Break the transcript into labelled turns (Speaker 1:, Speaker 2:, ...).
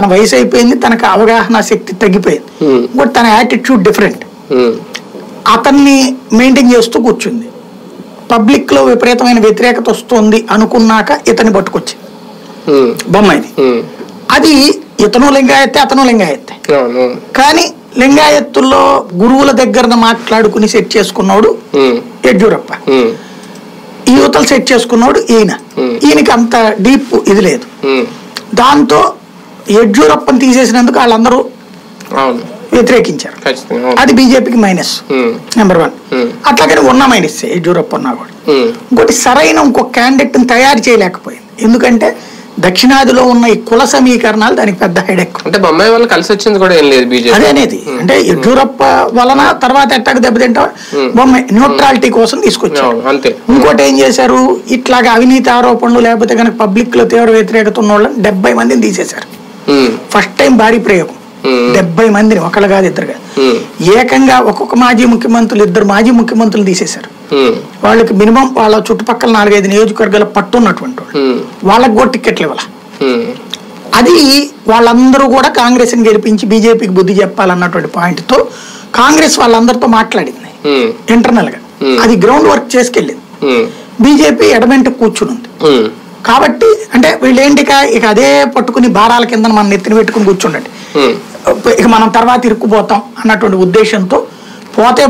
Speaker 1: తన వయసు అయిపోయింది తనకు అవగాహన శక్తి తగ్గిపోయింది
Speaker 2: Hmm.
Speaker 1: ఇంకోటి తన యాటిట్యూడ్ డిఫరెంట్
Speaker 2: ఉమ్,
Speaker 1: అతన్ని మెయింటైన్ చేస్తూ కూర్చుంది పబ్లిక్ లో విపరీతమైన వ్యతిరేకత వస్తుంది అనుకున్నాక ఇతన్ని పట్టుకొచ్చింది
Speaker 2: ఉమ్,
Speaker 1: బొమ్మ ఇది
Speaker 2: ఉమ్,
Speaker 1: అది ఇతను లింగాయత్తే అతను లింగాయత్తే
Speaker 2: అవును
Speaker 1: కానీ లింగాయత్తుల్లో గురువుల దగ్గర మాట్లాడుకుని సెట్ చేసుకున్నాడు
Speaker 2: ఉమ్,
Speaker 1: యడ్యూరప్ప
Speaker 2: ఉమ్,
Speaker 1: ఈ యువతలు సెట్ చేసుకున్నాడు ఈయన
Speaker 2: Hmm.
Speaker 1: ఈయనకి అంత డీప్ ఇది లేదు
Speaker 2: ఉమ్,
Speaker 1: దాంతో యడ్యూరప్పని తీసేసినందుకు వాళ్ళందరూ
Speaker 2: అవును
Speaker 1: వ్యతిరేకించారు
Speaker 2: ఖచ్చితంగా అవును.
Speaker 1: అది బీజేపీకి minus
Speaker 2: um,
Speaker 1: number one
Speaker 2: Hmm.
Speaker 1: అట్లాగని ఉన్న మైనస్ యడ్యూరప్ప ఉన్నా కూడా
Speaker 2: ఉమ్,
Speaker 1: ఇంకోటి సరైన ఇంకో క్యాండిడేట్ని తయారు చేయలేకపోయింది ఎందుకంటే దక్షిణాదిలో ఉన్న ఈ కుల సమీకరణాలు దానికి పెద్ద హెడెక్
Speaker 2: అంటే బొమ్మాయి వాళ్ళు కలిసి వచ్చింది కూడా ఏం లేదు బీజేపీ
Speaker 1: అదే అనేది అంటే యడ్యూరప్ప వలన తర్వాత ఎట్టాక దెబ్బతింటా బొమ్మ న్యూట్రాలిటీ కోసం తీసుకొచ్చారు
Speaker 2: అవును అంతే
Speaker 1: ఇంకోటి ఏం చేశారు ఇట్లాగా అవినీతి ఆరోపణలు లేకపోతే కనుక పబ్లిక్ లో తీవ్ర వ్యతిరేకత ఉన్న వాళ్ళని డెబ్బై మందిని తీసేశారు
Speaker 2: ఉమ్,
Speaker 1: ఫస్ట్ టైం భారీ ప్రయోగం
Speaker 2: Hmm.
Speaker 1: డెబ్బై మందిని ఒకళ్ళు కాదు ఇద్దరు కాదు
Speaker 2: ఉమ్,
Speaker 1: ఏకంగా ఒక్కొక్క మాజీ ముఖ్యమంత్రులు ఇద్దరు మాజీ ముఖ్యమంత్రులు తీసేశారు
Speaker 2: ఉమ్,
Speaker 1: వాళ్ళకి మినిమం వాళ్ళ చుట్టుపక్కల నాలుగైదు నియోజకవర్గాల పట్టున్నటువంటి వాళ్ళు
Speaker 2: ఉమ్,
Speaker 1: వాళ్ళకి కూడా టికెట్లు ఇవ్వాలి
Speaker 2: ఉమ్,
Speaker 1: అది వాళ్ళందరూ కూడా కాంగ్రెస్ని గెలిపించి బీజేపీకి బుద్ధి చెప్పాలన్నటువంటి పాయింట్తో కాంగ్రెస్ వాళ్ళందరితో మాట్లాడింది
Speaker 2: ఉమ్,
Speaker 1: ఇంటర్నల్ గా
Speaker 2: Hmm.
Speaker 1: అది గ్రౌండ్ వర్క్ చేసుకెళ్ళింది
Speaker 2: ఉమ్,
Speaker 1: బీజేపీ ఎడమెంట కూర్చునుంది
Speaker 2: ఉమ్,
Speaker 1: కాబట్టి అంటే వీళ్ళేంటిక ఇక అదే పట్టుకుని భారాల కింద మనం నెత్తిన పెట్టుకుని కూర్చుండండి
Speaker 2: ఉమ్.
Speaker 1: ఇక మనం తర్వాత ఇరుక్కుపోతాం అన్నటువంటి ఉద్దేశంతో పోతే